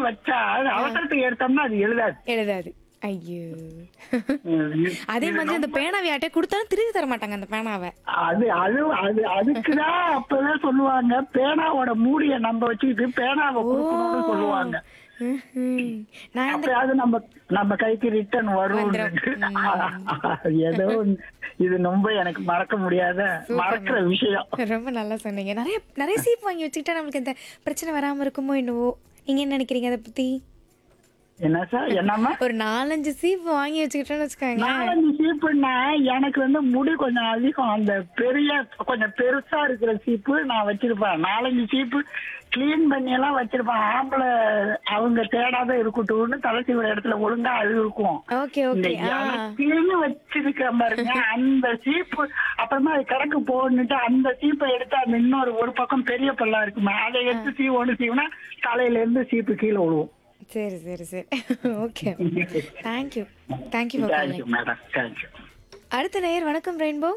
வச்சா அது அவசரத்துக்கு எடுத்தோம்னா அது எழுதாது எழுதாது ஐயோ ம். அதே மாதிரி அந்த பேனாவை யார்ட்டே கொடுத்தாலும் திருப்பி தர மாட்டாங்க அந்த பேனாவை அது அது அது அதுக்குதான் அப்பதான் சொல்லுவாங்க பேனாவோட மூடிய நம்ம வச்சுக்கிட்டு பேனாவை கொடுக்கணும்னு சொல்லுவாங்க ம்ஹும். நான் அந்த அப்பயாவது நம்ம நம்ம கைக்கு ரிட்டர்ன் வரும் வந்துரும். ஏதோ ஒண்ணு. இது ரொம்ப எனக்கு மறக்க முடியாத மறக்கிற விஷயம் ரொம்ப நல்லா சொன்னீங்க நிறைய நிறைய சீப் வாங்கி வச்சுக்கிட்டா நம்மளுக்கு இந்த பிரச்சனை வராம இருக்குமோ என்னவோ நீங்க என்ன நினைக்கிறீங்க அதை பத்தி என்ன சார் என்னம்மா ஒரு நாலஞ்சு சீப் வாங்கி வச்சுக்கிட்டோம்னு வச்சுக்கோங்க நாலஞ்சு சீப்புன்னா எனக்கு வந்து முடி கொஞ்சம் அதிகம் அந்த பெரிய கொஞ்சம் பெருசா இருக்கிற சீப்பு நான் வச்சிருப்பேன் நாலஞ்சு சீப்பு கிளீன் பண்ணி எல்லாம் வச்சிருப்பேன் ஆம்பளை அவங்க தேடாத இருக்கட்டும்னு தலை சீவுற இடத்துல ஒழுங்கா அது இருக்கும் ஓகே இந்த ஓகே ஆ எனக்குன்னு வச்சிருக்க பாருங்க அந்த சீப்பு அப்புறமா அது கணக்கு போடணுட்டு அந்த சீப்பை எடுத்து அந்த இன்னொரு ஒரு பக்கம் பெரிய பல்லா இருக்குமா அதை எடுத்து சீவு ஒண்ணு சீவுனா தலையில இருந்து சீப்பு கீழே விழுவும் சரி சரி சரி okay thank you thank you for thank you calling madam thank you அடுத்த நேயர் வணக்கம் ரெயின்போ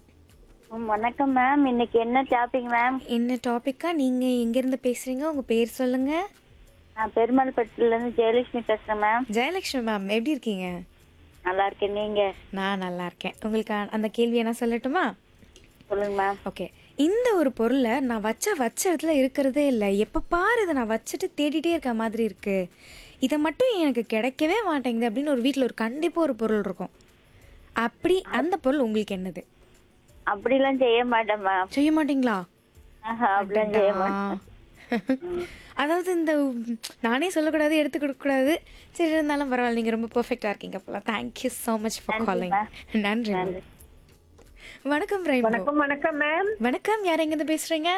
ம், வணக்கம் மேம் இன்னைக்கு என்ன டாபிக் மேம் என்ன டாபிக்கா நீங்க எங்க இருந்து பேசுறீங்க உங்க பேர் சொல்லுங்க நான் பெருமாள்பட்டில இருந்து ஜெயலட்சுமி பேசுறேன் மேம் ஜெயலட்சுமி மேம் எப்படி இருக்கீங்க நல்லா இருக்கேன் நீங்க நான் நல்லா இருக்கேன் உங்களுக்கு அ- அந்த கேள்வி என்ன சொல்லட்டுமா சொல்லுங்க மேம் ஓகே இந்த ஒரு பொருளை நான் வச்ச வச்ச இடத்துல இருக்கிறதே இல்லை எப்போ பாரு இதை நான் வச்சுட்டு தேடிட்டே இருக்க மாதிரி இருக்கு இதை மட்டும் எனக்கு கிடைக்கவே மாட்டேங்குது அப்படின்னு ஒரு வீட்டில் ஒரு கண்டிப்பாக ஒரு பொருள் இருக்கும் அப்படி அந்த பொருள் உங்களுக்கு என்னது அப்படிலாம் செய்ய மாட்டேன் மேம் செய்ய மாட்டீங்களா ஆஹா, அப்படிலாம் செய்ய மாட்டேன் அதாவது இந்த உம், நானே சொல்லக்கூடாது எடுத்து கொடுக்கக்கூடாது சரி இருந்தாலும் பரவாயில்ல நீங்கள் ரொம்ப பர்ஃபெக்டாக இருக்கீங்க போலாம் thank you so much for calling நன்றி ma'am. வணக்கம் ரெயின்போ வணக்கம் வணக்கம் மேம் வணக்கம் யார் எங்கேருந்து பேசுறீங்க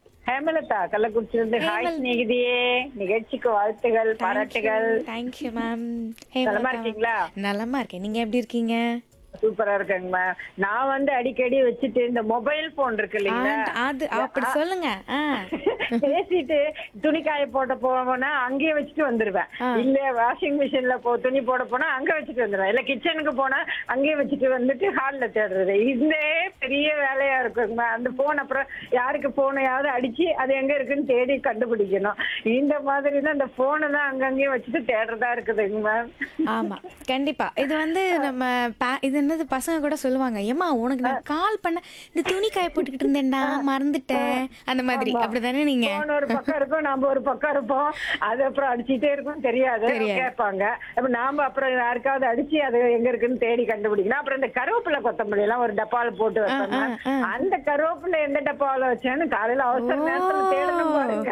ஹேமலதா கள்ளக்குறிச்சியிலிருந்து ஹாய் ஸ்நேகிதியே நிகழ்ச்சிக்கு வாழ்த்துகள் பாராட்டுகள் தேங்க்யூ மேம் நலமா இருக்கீங்களா? நலமா இருக்கேன் நீங்க எப்படி இருக்கீங்க சூப்பரா இருக்கேங்க மேம் நான் வந்து அடிக்கடி வச்சுட்டு இந்த மொபைல் போன் இருக்கு இல்லைங்களா ஆ, அது அப்படி சொல்லுங்க ஆ. பேசிட்டு துணி காய போட்ட போனா அங்கேயே வச்சுட்டு வந்துருவேன் இல்ல வாஷிங் மிஷின்ல போ துணி போட போனா அங்க வச்சுட்டு வந்துருவேன் இல்ல கிச்சனுக்கு போனா அங்கேயே வச்சுட்டு வந்துட்டு ஹால்ல தேடுறது இதே பெரிய வேலையா இருக்குங்க அந்த போன் அப்புறம் யாருக்கு போனையாவது அடிச்சு அது எங்க இருக்குன்னு தேடி கண்டுபிடிக்கணும் இந்த மாதிரி தான் இந்த போனை தான் அங்கங்கேயே வச்சுட்டு தேடுறதா இருக்குதுங்க மேம் ஆமா கண்டிப்பா இது வந்து நம்ம பா- இது என்னது பசங்க கூட சொல்லுவாங்க ஏமா உனக்கு நான் கால் பண்ண இந்த துணி காய போட்டுக்கிட்டு இருந்தேன்டா மறந்துட்டேன் அந்த மாதிரி அப்படிதானே நீங்க போன் ஒரு பக்கம் இருக்கும் நாம ஒரு பக்கம் இருப்போம் அது அப்புறம் அடிச்சிட்டே இருக்கும் தெரியாது கேட்பாங்க அப்ப நாம அப்புறம் யாருக்காவது அடிச்சு அது எங்க இருக்குன்னு தேடி கண்டுபிடிக்கணும் அப்புறம் இந்த கருவேப்பிலை கொத்தமல்லி எல்லாம் ஒரு டப்பால போட்டு வைப்பாங்க அந்த கருவேப்பிலை எந்த டப்பால வச்சேன்னு காலையில அவசர நேரத்துல தேடணும் பாருங்க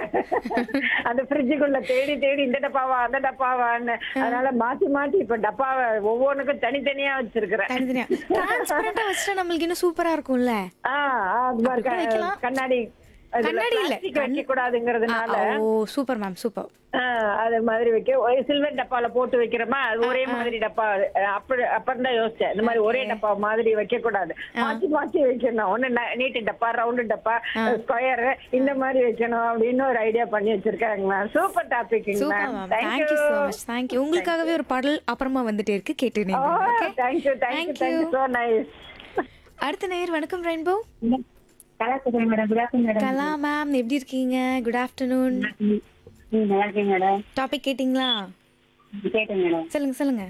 அந்த ஃப்ரிட்ஜுக்குள்ள தேடி தேடி இந்த டப்பாவா அந்த டப்பாவான்னு அதனால மாத்தி மாத்தி இப்ப டப்பாவை ஒவ்வொன்றுக்கும் தனித்தனியா வச்சிருக்கிறேன் தனித்தனியா டிரான்ஸ்பரண்டா வச்சுட்டா நம்மளுக்கு இன்னும் சூப்பரா இருக்கும்ல ஆஹ் அது மாதிரி க- வைக்கலாம். கண்ணாடி அதுல கண்ணாடி இல்ல. plastic வைக்க கூடாதுங்கிறதுனால ஓ சூப்பர் மேம் சூப்பர் ஆஹ் அது மாதிரி வைக்க ஒரு சில்வர் டப்பால போட்டு வைக்கிறோமா அது ஒரே மாதிரி டப்பா அஹ் அப்படி அப்புறம் தான் யோசிச்சேன் இந்த மாதிரி ஒரே டப்பா மாதிரி வைக்க கூடாது மாத்தி மாத்தி வைக்கணும் ஒண்ணு நீட்டு டப்பா ரவுண்டு டப்பா ஸ்கொயர் இந்த மாதிரி வைக்கணும் அப்படின்னு ஒரு ஐடியா பண்ணி வச்சிருக்காங்க ma'am super topic super ma'am thank you so much thank you உங்களுக்காகவே ஒரு பாடல் அப்புறமா வந்துட்டே இருக்கு கேட்டு நீங்க okay thank you thank you thank you so nice அடுத்த நேயர் வணக்கம் ரெயின்போ கலாக்குறேன் madam good afternoon madam Kala ma'am எப்படி இருக்கீங்க குட் ஆஃப்டர்நூன் ம் நல்லா இருக்கேன் மேடம் டாபிக் கேட்டிங்களா கேட்டேன் மேடம் சொல்லுங்க சொல்லுங்க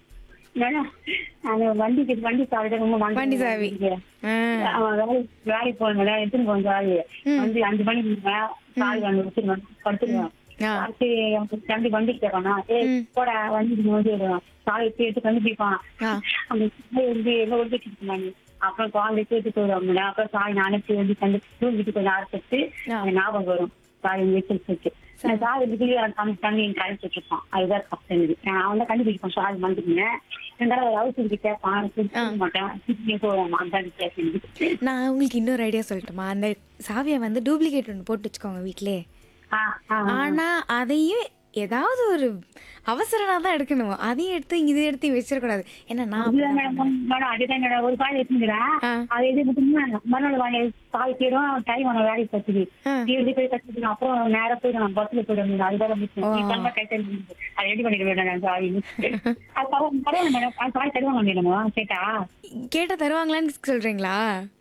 மேடம் அந்த வண்டிக்கு வண்டி சாவிட ரொம்ப வாங்கி வண்டி சாவி ஆ, அவன் வேலை வேலைக்கு போகணும் மேடம் எடுத்துன்னு போகணும் சாவி வந்து அஞ்சு மணிக்கு இருப்பேன் சாவி வந்து வச்சிருவேன் படுத்துருவேன் ஆ. அடுத்து அவன் தம்பி வண்டிக்கு கேட்பானா ஏய் போடா வண்டிக்கு வந்து விடுவான் சாவி எடுத்து எடுத்து கண்டுபிடிப்பான் ஆ. அந்த சாவி வந்து என்ன ஒழிச்சிட்டு இருந்தாங்க அப்புறம் குழந்தை சேர்த்து போயிடுவாங்க மேடம் அப்புறம் சாவி நானே வந்து கண்டு தூங்கிட்டு கொஞ்சம் ஆரம்பிச்சு அந்த ஞாபகம் வரும் சாவி வச்சு வச்சு அந்த சாவி எடுத்து அந்த தம்பி என் கழிச்சு வச்சிருப்பான் அதுதான் தப்பு எனக்கு நான் அவன் தான் கண்டுபிடிப்பான் சாவி வந்துருந்தேன் ரெண்டாவது அவசரத்துக்கு கேட்பான் திருப்பி மாட்டேன் திருப்பி போவான் அந்த கேட்க நான் உங்களுக்கு இன்னொரு ஐடியா சொல்லட்டுமா அந்த சாவியை வந்து டூப்ளிகேட் ஒன்று போட்டு வச்சுக்கோங்க வீட்டிலே ஆ ஆ ஆனா அதையும் ஏதாவது ஒரு அவசரனா தான் எடுக்கணும் அதையும் எடுத்து இது எடுத்து வச்சிடக்கூடாது ஏன்னா நான் அதுதான் மேடம் மேடம் அதுதான் மேடம் ஒரு காய் வச்சுக்கிறேன் ஆ. அது எது பார்த்தீங்கன்னா மறுநாள் வாங்கி காய் தீரும் டைம் ஆன வேலைக்கு பத்துது ஆ. தீர்ந்து போய் கற்றுக்கணும் அப்புறம் நேரா போய் நான் பஸ்ல போயிடுவேன் அதுதான் மிச்சம் கை தண்ணி அதை ரெடி பண்ணிக்க வேண்டாம் நான் சாவி அது பரவாயில்ல பரவாயில்ல மேடம் அது காய் தருவாங்க மேடம் கேட்டா கேட்ட தருவாங்களான்னு சொல்றீங்களா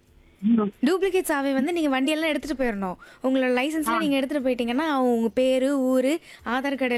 ம். டூப்ளிகேட் சாவி வந்து நீங்க வண்டியெல்லாம் எடுத்துட்டு போயிடணும் உங்களோட லைசன்ஸ்ல நீங்க எடுத்துட்டு போயிட்டீங்கன்னா உங்க பேரு ஊரு ஆதார் கார்டு